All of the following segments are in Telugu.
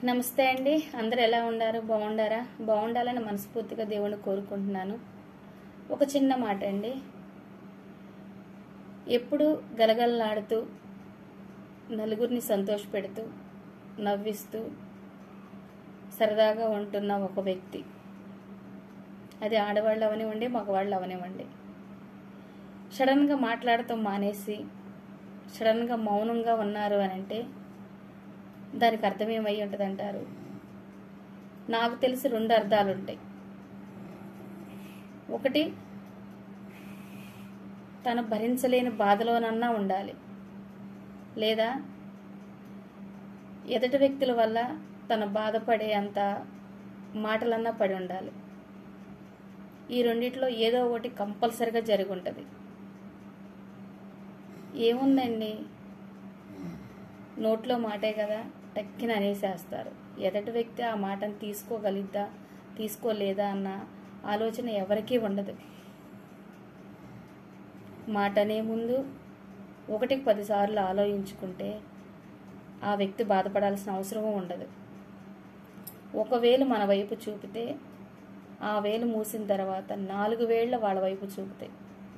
నమస్తే అండి అందరు ఎలా ఉండారు బాగుండారా బాగుండాలని మనస్ఫూర్తిగా దేవుణ్ణి కోరుకుంటున్నాను ఒక చిన్న మాట అండి ఎప్పుడు గలగలలాడుతూ నలుగురిని సంతోషపెడుతూ నవ్విస్తూ సరదాగా ఉంటున్న ఒక వ్యక్తి అది ఆడవాళ్ళు అవనివ్వండి మగవాళ్ళు అవనివ్వండి సడన్గా మాట్లాడటం మానేసి సడన్గా మౌనంగా ఉన్నారు అని అంటే దానికి అర్థం ఏమై ఉంటుంది అంటారు నాకు తెలిసి రెండు అర్థాలు ఉంటాయి ఒకటి తను భరించలేని బాధలోనన్నా ఉండాలి లేదా ఎదుటి వ్యక్తుల వల్ల తను బాధపడే అంత మాటలన్నా పడి ఉండాలి ఈ రెండిట్లో ఏదో ఒకటి కంపల్సరిగా జరిగి ఉంటుంది ఏముందండి నోట్లో మాటే కదా టక్కిన అనేసేస్తారు ఎదటి వ్యక్తి ఆ మాటను తీసుకోగలిద్దా తీసుకోలేదా అన్న ఆలోచన ఎవరికీ ఉండదు మాట అనే ముందు ఒకటికి పదిసార్లు ఆలోచించుకుంటే ఆ వ్యక్తి బాధపడాల్సిన అవసరం ఉండదు ఒక వేలు మన వైపు చూపితే ఆ వేలు మూసిన తర్వాత నాలుగు వేళ్ల వాళ్ళ వైపు చూపుతాయి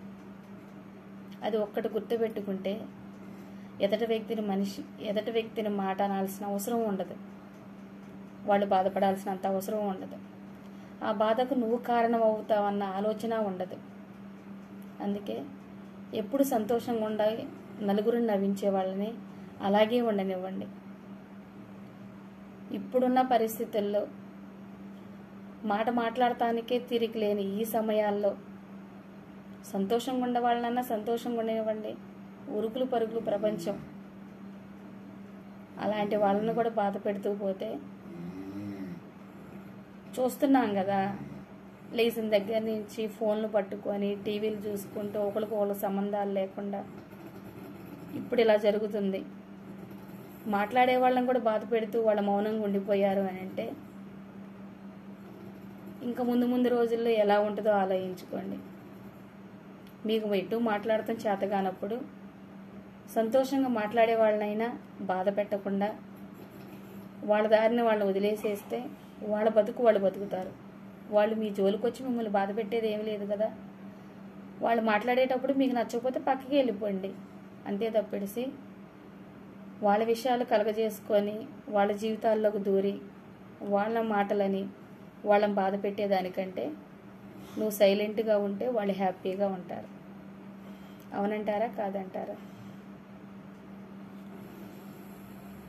అది ఒక్కటి గుర్తుపెట్టుకుంటే ఎదటి వ్యక్తిని మనిషి ఎదటి వ్యక్తిని మాట అనాల్సిన అవసరం ఉండదు వాళ్ళు బాధపడాల్సినంత అవసరం ఉండదు ఆ బాధకు నువ్వు కారణం అవుతావన్న ఆలోచన ఉండదు అందుకే ఎప్పుడు సంతోషంగా ఉండాలి నలుగురిని నవ్వించే వాళ్ళని అలాగే ఉండనివ్వండి ఇప్పుడున్న పరిస్థితుల్లో మాట మాట్లాడటానికే తిరిగి లేని ఈ సమయాల్లో సంతోషంగా ఉండవాళ్ళనన్నా సంతోషంగా ఉండనివ్వండి ఉరుకులు పరుగులు ప్రపంచం అలాంటి వాళ్ళని కూడా బాధ పెడుతూ పోతే చూస్తున్నాం కదా లేచిన దగ్గర నుంచి ఫోన్లు పట్టుకొని టీవీలు చూసుకుంటూ ఒకరికి ఒకరికి సంబంధాలు లేకుండా ఇప్పుడు ఇలా జరుగుతుంది మాట్లాడే వాళ్ళని కూడా బాధ పెడుతూ వాళ్ళ మౌనంగా ఉండిపోయారు అని అంటే ఇంకా ముందు ముందు రోజుల్లో ఎలా ఉంటుందో ఆలోచించుకోండి మీకు ఎటు మాట్లాడటం చేత కానప్పుడు సంతోషంగా మాట్లాడే వాళ్ళనైనా బాధ పెట్టకుండా వాళ్ళ దారిని వాళ్ళు వదిలేసేస్తే వాళ్ళ బతుకు వాళ్ళు బతుకుతారు వాళ్ళు మీ జోలికి వచ్చి మిమ్మల్ని బాధ పెట్టేది ఏమీ లేదు కదా వాళ్ళు మాట్లాడేటప్పుడు మీకు నచ్చకపోతే పక్కకి వెళ్ళిపోండి అంతే తప్పిడిసి వాళ్ళ విషయాలు కలగజేసుకొని వాళ్ళ జీవితాల్లోకి దూరి వాళ్ళ మాటలని వాళ్ళని బాధ పెట్టేదానికంటే నువ్వు సైలెంట్గా ఉంటే వాళ్ళు హ్యాపీగా ఉంటారు అవునంటారా కాదంటారా